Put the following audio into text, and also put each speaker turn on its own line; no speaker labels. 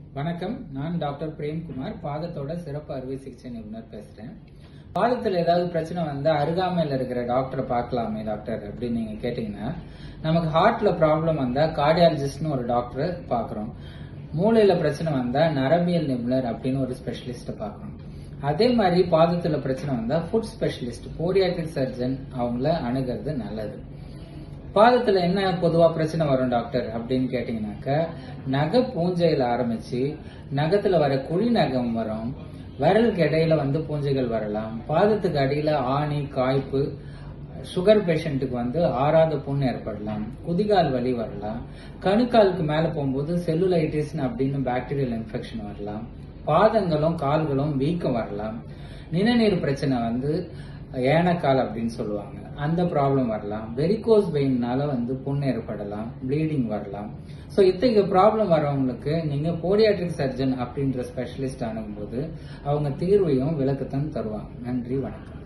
வணக்கம் நான் டாக்டர் பிரேம்குமார் பாதத்தோட சிறப்பு அறுவை சிகிச்சை நிபுணர் பேசுறேன் பாதத்துல ஏதாவது பிரச்சனை வந்தா அருகாமையில இருக்கிற டாக்டரை பார்க்கலாமே டாக்டர் அப்படின்னு நீங்க கேட்டீங்கன்னா நமக்கு ஹார்ட்ல ப்ராப்ளம் வந்தா கார்டியாலஜிஸ்ட்னு ஒரு டாக்டர் பார்க்கறோம் மூளையில பிரச்சனை வந்தா நரம்பியல் நிபுணர் அப்படின்னு ஒரு ஸ்பெஷலிஸ்ட பார்க்கறோம் அதே மாதிரி பாதத்துல பிரச்சனை வந்தா ஃபுட் ஸ்பெஷலிஸ்ட் போடியாட்ரிக் சர்ஜன் அவங்கள அணுகிறது நல்லது பாதத்துல என்ன பொதுவா பிரச்சனை வரும் டாக்டர் அப்படின்னு கேட்டீங்கன்னாக்க நகை பூஞ்சையில ஆரம்பிச்சு நகத்துல வர குழி நகம் வரும் விரலுக்கு இடையில வந்து பூஞ்சைகள் வரலாம் பாதத்துக்கு அடியில ஆணி காய்ப்பு சுகர் பேஷண்ட்டுக்கு வந்து ஆறாத புண் ஏற்படலாம் குதிகால் வலி வரலாம் கணுக்காலுக்கு மேல போகும்போது செல்லுலைட்டிஸ் அப்படின்னு பாக்டீரியல் இன்ஃபெக்ஷன் வரலாம் பாதங்களும் கால்களும் வீக்கம் வரலாம் நிணநீர் பிரச்சனை வந்து ஏனக்கால் அப்படின்னு சொல்லுவாங்க அந்த ப்ராப்ளம் வரலாம் வெரிகோஸ் வெயின்னால வந்து புண் ஏற்படலாம் ப்ளீடிங் வரலாம் ஸோ இத்தகைய ப்ராப்ளம் வரவங்களுக்கு நீங்க போடியாட்ரிக் சர்ஜன் அப்படின்ற ஸ்பெஷலிஸ்ட் அணுகும்போது அவங்க தீர்வையும் விளக்கத்தையும் தருவாங்க நன்றி வணக்கம்